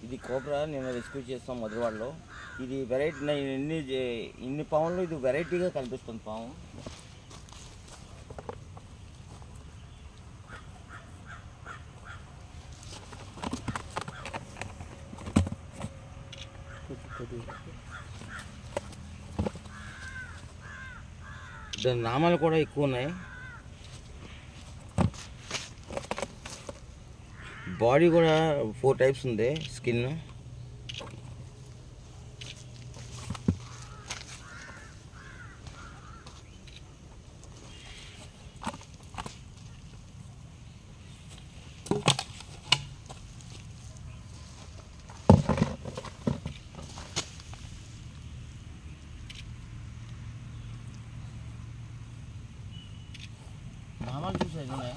ఇది కోబ్రా నేను రెస్క్యూ చేస్తాం మధురవాడలో ఇది వెరైటీ నేను ఇన్ని చే- ఇన్ని పాములు ఇది వెరైటీగా కనిపిస్తుంది పాము దాని నామాలు కూడా ఎక్కువ ఉన్నాయి బాడీ కూడా ఫోర్ టైప్స్ ఉంది స్కిన్ నామాలు చూసాయి ఉన్నాయా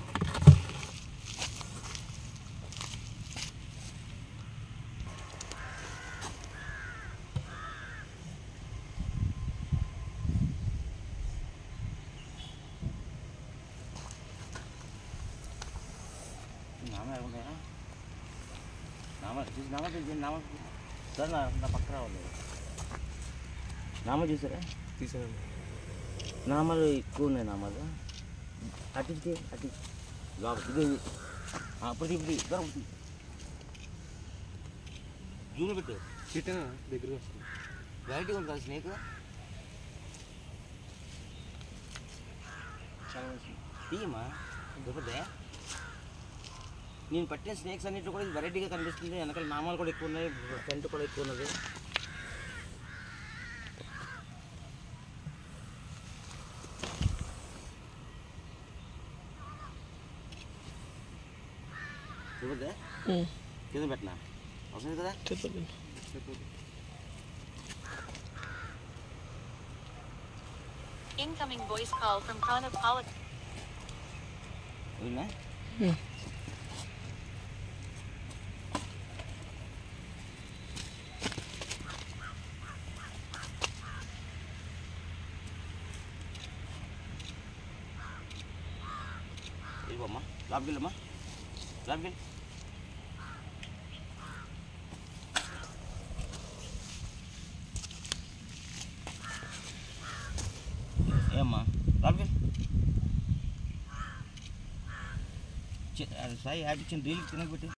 నామ ఉన్నాయా నామ చూసి నామ చూసి నామ సార్ నా నా పక్క రావాలి నామ చూసారా తీసానండి నామాలు ఎక్కువ ఉన్నాయి నామాలు అటు ఇటు అటు ఇటు. లోపల ఇది ఇది. ఆ, ఇప్పుడు ఇప్పుడు దొరుకుతుంది జూమ్ పెట్టు చిట్టన దగ్గరకు వస్తుంది వెరైటీ ఉంది కదా స్నేక్ చాలా మంచి తీయమా దొరుకుతుందే నేను పట్టిన స్నేక్స్ అన్నింటిలో కూడా ఇది వెరైటీగా కనిపిస్తుంది వెనకాల నామాలు కూడా ఎక్కువ ఉన్నాయి ఫ్రంట్ కూడా ఎక్కువ ఉన్నది దొరుకుతుందే కింద పెట్టినా అవసరం కదా Incoming voice call from Pranav Pollock. వదినా వెళ్ళిపోమ్మా లోపలికి వెళ్ళమ్మా లోపలికి వెళ్ళి ఏమ్మా లోపలికి వెళ్ళి చి- అది సాయి యాడ్ ఇచ్చిన రీల్ తినకపోతే